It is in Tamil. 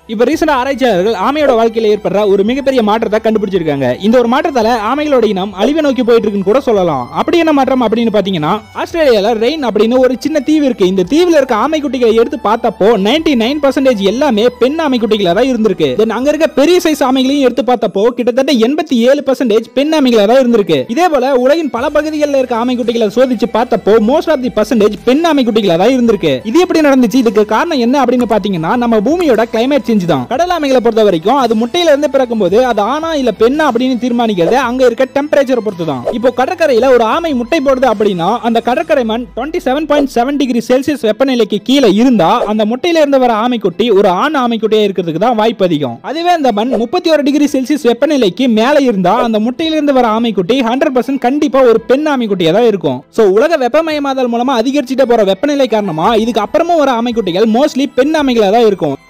இப்ப ரீசெண்டா ஆராய்ச்சியாளர்கள் ஆமையோட வாழ்க்கையில ஏற்படுற ஒரு மிகப்பெரிய மாற்றத்தை கண்டுபிடிச்சிருக்காங்க இந்த ஒரு மாற்றத்தால ஆமைகளோட இனம் அழிவை நோக்கி போயிட்டு இருக்குன்னு கூட சொல்லலாம் அப்படி என்ன மாற்றம் அப்படின்னு பாத்தீங்கன்னா ஆஸ்திரேலியால ரெயின் அப்படின்னு ஒரு சின்ன தீவு இருக்கு இந்த தீவுல இருக்க ஆமைக்குட்டிகளை எடுத்து பார்த்தப்போ 99% நைன் பர்சன்டேஜ் எல்லாமே பெண் ஆமைக்குட்டிகளா தான் இருந்திருக்கு தென் அங்க இருக்க பெரிய சைஸ் ஆமைகளையும் எடுத்து பார்த்தப்போ கிட்டத்தட்ட எண்பத்தி ஏழு பர்சன்டேஜ் பெண் ஆமைகளா தான் இருந்திருக்கு இதே போல உலகின் பல பகுதிகளில் இருக்க ஆமைக்குட்டிகளை சோதிச்சு பார்த்தப்போ மோஸ்ட் ஆஃப் தி பர்சன்டேஜ் பெண் ஆமைக்குட்டிகளா தான் இருந்திருக்கு இது எப்படி நடந்துச்சு இதுக்கு காரணம் என்ன அப்படின்னு பாத்தீங்கன்னா நம்ம பூமியோட கிளைமேட் சேஞ்ச் தான் கடல் ஆமைகளை பொறுத்த வரைக்கும் அது முட்டையில இருந்து பிறக்கும் போது அது ஆனா இல்ல பெண்ணா அப்படின்னு தீர்மானிக்கிறது அங்க இருக்க டெம்பரேச்சர் பொறுத்து தான் இப்போ கடற்கரையில ஒரு ஆமை முட்டை போடுது அப்படின்னா அந்த கடற்கரை மண் twenty seven point seven degree Celsius வெப்பநிலைக்கு கீழே இருந்தா அந்த முட்டையில இருந்து வர ஆமைக்குட்டி ஒரு ஆண் ஆமைக்குட்டியா இருக்கிறதுக்கு தான் வாய்ப்பு அதிகம் அதுவே அந்த மண் முப்பத்தி ஒரு டிகிரி செல்சியஸ் வெப்பநிலைக்கு மேல இருந்தா அந்த முட்டையில இருந்து வர ஆமைக்குட்டி ஹண்ட்ரட் பர்சன்ட் கண்டிப்பா ஒரு பெண் ஆமைக்குட்டியா தான் இருக்கும் சோ உலக வெப்பமயமாதல் மூலமா அதிகரிச்சுட்டு போற வெப்பநிலை காரணமா இதுக்கு அப்புறமும் வர ஆமைக்குட்டிகள் மோஸ்ட்லி பெண் ஆமைகளா தான் இருக்கும்